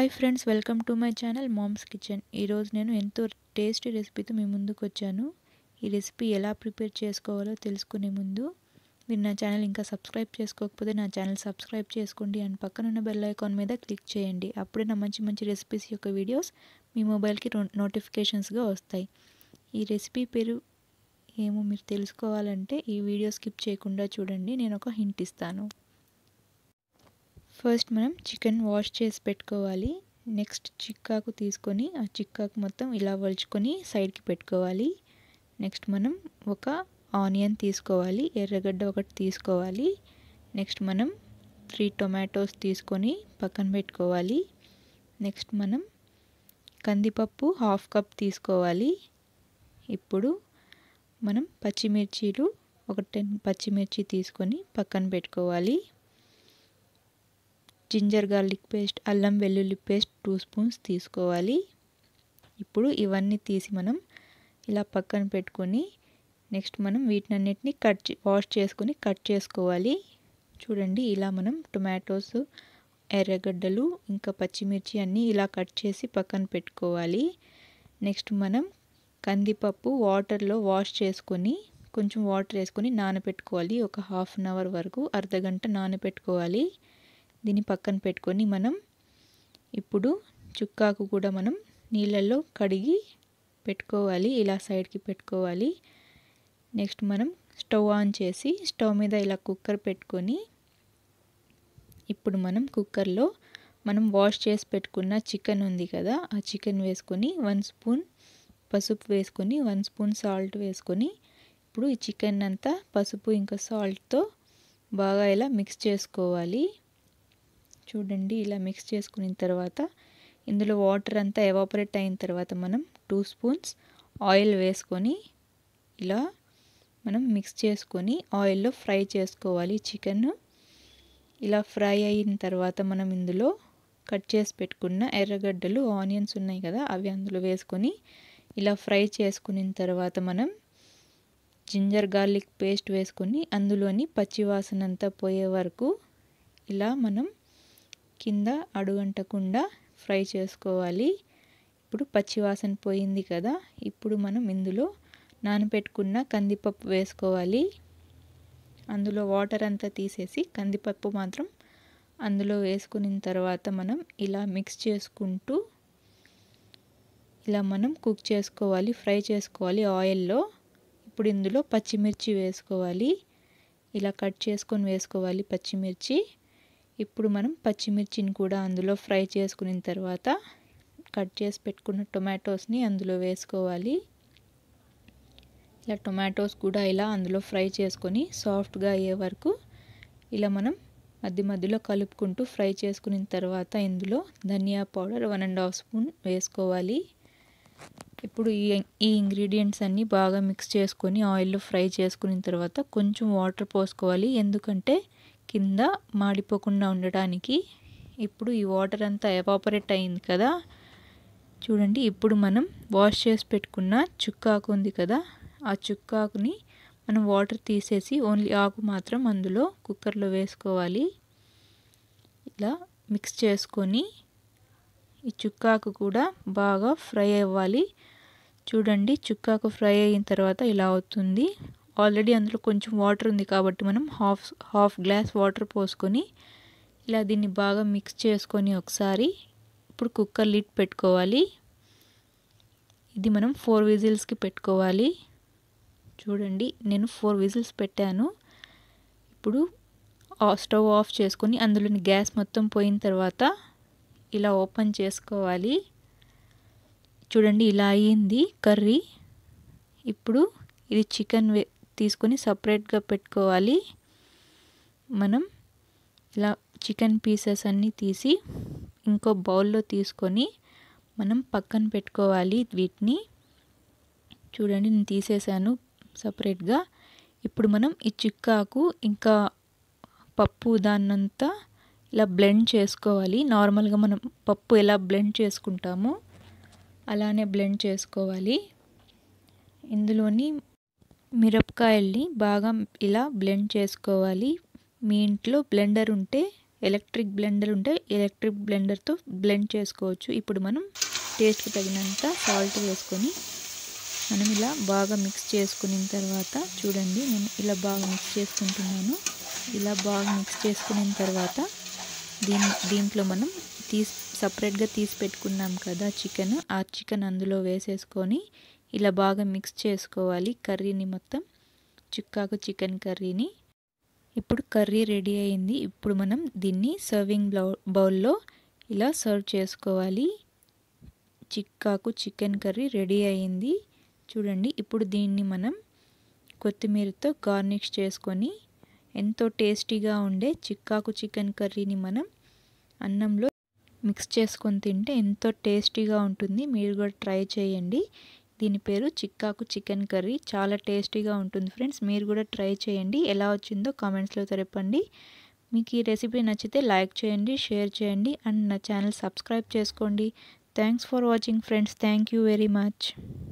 hi friends welcome to my channel mom's kitchen ఈరోజు నేను ఎంతో టేస్టీ రెసిపీతో మీ ముందుకు వచ్చాను ఈ రెసిపీ ఎలా ప్రిపేర్ చేసుకోవాలో తెలుసుకునే ముందు మీరు నా ఛానల్ ఇంకా సబ్స్క్రైబ్ చేసుకోకపోతే నా ఛానల్ సబ్స్క్రైబ్ చేసుకోండి అండ్ పక్కనున్న బెల్ ఐకాన్ మీద క్లిక్ చేయండి అప్పుడే నా మంచి మంచి రెసిపీస్ యొక్క వీడియోస్ మీ మొబైల్కి నోటిఫికేషన్స్గా వస్తాయి ఈ రెసిపీ పేరు ఏమో మీరు తెలుసుకోవాలంటే ఈ వీడియో స్కిప్ చేయకుండా చూడండి నేను ఒక హింట్ ఇస్తాను ఫస్ట్ మనం చికెన్ వాష్ చేసి పెట్టుకోవాలి నెక్స్ట్ చిక్కాకు తీసుకొని ఆ చిక్కాకు మొత్తం ఇలా వలుచుకొని సైడ్కి పెట్టుకోవాలి నెక్స్ట్ మనం ఒక ఆనియన్ తీసుకోవాలి ఎర్రగడ్డ ఒకటి తీసుకోవాలి నెక్స్ట్ మనం త్రీ టొమాటోస్ తీసుకొని పక్కన పెట్టుకోవాలి నెక్స్ట్ మనం కందిపప్పు హాఫ్ కప్ తీసుకోవాలి ఇప్పుడు మనం పచ్చిమిర్చీలు ఒక టెన్ పచ్చిమిర్చి తీసుకొని పక్కన పెట్టుకోవాలి జింజర్ గార్లిక్ పేస్ట్ అల్లం వెల్లుల్లి పేస్ట్ టూ స్పూన్స్ తీసుకోవాలి ఇప్పుడు ఇవన్నీ తీసి మనం ఇలా పక్కన పెట్టుకొని నెక్స్ట్ మనం వీటినన్నిటిని కట్ వాష్ చేసుకొని కట్ చేసుకోవాలి చూడండి ఇలా మనం టొమాటోస్ ఎర్రగడ్డలు ఇంకా పచ్చిమిర్చి అన్నీ ఇలా కట్ చేసి పక్కన పెట్టుకోవాలి నెక్స్ట్ మనం కందిపప్పు వాటర్లో వాష్ చేసుకొని కొంచెం వాటర్ వేసుకొని నానబెట్టుకోవాలి ఒక హాఫ్ అన్ అవర్ వరకు అర్ధగంట నానబెట్టుకోవాలి దీన్ని పక్కన పెట్టుకొని మనం ఇప్పుడు చుక్కాకు కూడా మనం నీళ్ళల్లో కడిగి పెట్టుకోవాలి ఇలా సైడ్కి పెట్టుకోవాలి నెక్స్ట్ మనం స్టవ్ ఆన్ చేసి స్టవ్ మీద ఇలా కుక్కర్ పెట్టుకొని ఇప్పుడు మనం కుక్కర్లో మనం వాష్ చేసి పెట్టుకున్న చికెన్ ఉంది కదా ఆ చికెన్ వేసుకొని వన్ స్పూన్ పసుపు వేసుకొని వన్ స్పూన్ సాల్ట్ వేసుకొని ఇప్పుడు ఈ చికెన్ అంతా పసుపు ఇంకా సాల్ట్తో బాగా ఇలా మిక్స్ చేసుకోవాలి చూడండి ఇలా మిక్స్ చేసుకున్న తర్వాత ఇందులో వాటర్ అంతా ఎవాపరేట్ అయిన తర్వాత మనం టూ స్పూన్స్ ఆయిల్ వేసుకొని ఇలా మనం మిక్స్ చేసుకొని ఆయిల్లో ఫ్రై చేసుకోవాలి చికెన్ ఇలా ఫ్రై అయిన తర్వాత మనం ఇందులో కట్ చేసి పెట్టుకున్న ఎర్రగడ్డలు ఆనియన్స్ ఉన్నాయి కదా అవి అందులో వేసుకొని ఇలా ఫ్రై చేసుకున్న తర్వాత మనం జింజర్ గార్లిక్ పేస్ట్ వేసుకొని అందులోని పచ్చివాసన అంతా పోయే వరకు ఇలా మనం కింద అడుగంటకుండా ఫ్రై చేసుకోవాలి ఇప్పుడు పచ్చివాసన పోయింది కదా ఇప్పుడు మనం ఇందులో నానబెట్టుకున్న కందిపప్పు వేసుకోవాలి అందులో వాటర్ అంతా తీసేసి కందిపప్పు మాత్రం అందులో వేసుకున్న తర్వాత మనం ఇలా మిక్స్ చేసుకుంటూ ఇలా మనం కుక్ చేసుకోవాలి ఫ్రై చేసుకోవాలి ఆయిల్లో ఇప్పుడు ఇందులో పచ్చిమిర్చి వేసుకోవాలి ఇలా కట్ చేసుకొని వేసుకోవాలి పచ్చిమిర్చి ఇప్పుడు మనం పచ్చిమిర్చిని కూడా అందులో ఫ్రై చేసుకున్న తర్వాత కట్ చేసి పెట్టుకున్న టొమాటోస్ని అందులో వేసుకోవాలి ఇలా టొమాటోస్ కూడా ఇలా అందులో ఫ్రై చేసుకొని సాఫ్ట్గా అయ్యే వరకు ఇలా మనం మధ్య మధ్యలో కలుపుకుంటూ ఫ్రై చేసుకున్న తర్వాత ఇందులో ధనియా powder one and half spoon వేసుకోవాలి ఇప్పుడు ఈ ఈ ఇంగ్రీడియంట్స్ అన్నీ బాగా మిక్స్ చేసుకొని ఆయిల్లో ఫ్రై చేసుకున్న తర్వాత కొంచెం వాటర్ పోసుకోవాలి ఎందుకంటే కింద మాడిపోకుండా ఉండడానికి ఇప్పుడు ఈ వాటర్ అంతా ఎవాపరేట్ అయింది కదా చూడండి ఇప్పుడు మనం వాష్ చేసి పెట్టుకున్న చుక్కాకు ఉంది కదా ఆ చుక్కాకుని మనం వాటర్ తీసేసి ఓన్లీ ఆకు మాత్రం అందులో కుక్కర్లో వేసుకోవాలి ఇలా మిక్స్ చేసుకొని ఈ చుక్కాకు కూడా బాగా ఫ్రై అవ్వాలి చూడండి చుక్కాకు ఫ్రై అయిన తర్వాత ఇలా అవుతుంది ఆల్రెడీ అందులో కొంచెం వాటర్ ఉంది కాబట్టి మనం హాఫ్ హాఫ్ గ్లాస్ వాటర్ పోసుకొని ఇలా దీన్ని బాగా మిక్స్ చేసుకొని ఒకసారి ఇప్పుడు కుక్కర్ లిడ్ పెట్టుకోవాలి ఇది మనం ఫోర్ విజిల్స్కి పెట్టుకోవాలి చూడండి నేను ఫోర్ విజిల్స్ పెట్టాను ఇప్పుడు స్టవ్ ఆఫ్ చేసుకొని అందులోని గ్యాస్ మొత్తం పోయిన తర్వాత ఇలా ఓపెన్ చేసుకోవాలి చూడండి ఇలా అయ్యింది కర్రీ ఇప్పుడు ఇది చికెన్ తీసుకొని సపరేట్గా పెట్టుకోవాలి మనం ఇలా చికెన్ పీసెస్ అన్నీ తీసి ఇంకో బౌల్లో తీసుకొని మనం పక్కన పెట్టుకోవాలి వీటిని చూడండి నేను తీసేసాను సపరేట్గా ఇప్పుడు మనం ఈ చిక్కాకు ఇంకా పప్పు దాన్నంతా ఇలా బ్లెండ్ చేసుకోవాలి నార్మల్గా మనం పప్పు ఎలా బ్లెండ్ చేసుకుంటామో అలానే బ్లెండ్ చేసుకోవాలి ఇందులోని మిరపకాయల్ని బాగా ఇలా బ్లెండ్ చేసుకోవాలి మీ ఇంట్లో బ్లెండర్ ఉంటే ఎలక్ట్రిక్ బ్లెండర్ ఉంటే ఎలక్ట్రిక్ బ్లెండర్తో బ్లెండ్ చేసుకోవచ్చు ఇప్పుడు మనం టేస్ట్కి తగినంత సాల్ట్ వేసుకొని మనం ఇలా బాగా మిక్స్ చేసుకున్న తర్వాత చూడండి నేను ఇలా బాగా మిక్స్ చేసుకుంటున్నాను ఇలా బాగా మిక్స్ చేసుకున్న తర్వాత దీని దీంట్లో మనం తీసి సపరేట్గా తీసి పెట్టుకున్నాం కదా చికెన్ ఆ చికెన్ అందులో వేసేసుకొని ఇలా బాగా మిక్స్ చేసుకోవాలి కర్రీని మొత్తం చిక్కాకు చికెన్ కర్రీని ఇప్పుడు కర్రీ రెడీ అయింది ఇప్పుడు మనం దీన్ని సర్వింగ్ బౌల్లో ఇలా సర్వ్ చేసుకోవాలి చిక్కాకు చికెన్ కర్రీ రెడీ అయింది చూడండి ఇప్పుడు దీన్ని మనం కొత్తిమీరతో గార్నిష్ చేసుకొని ఎంతో టేస్టీగా ఉండే చిక్కాకు చికెన్ కర్రీని మనం అన్నంలో మిక్స్ చేసుకొని తింటే ఎంతో టేస్టీగా ఉంటుంది మీరు కూడా ట్రై చేయండి దీని పేరు చిక్కాకు చికెన్ కర్రీ చాలా టేస్టీగా ఉంటుంది ఫ్రెండ్స్ మీరు కూడా ట్రై చేయండి ఎలా వచ్చిందో కామెంట్స్లో తెరపండి మీకు ఈ రెసిపీ నచ్చితే లైక్ చేయండి షేర్ చేయండి అండ్ నా ఛానల్ సబ్స్క్రైబ్ చేసుకోండి thanks for watching friends thank you very much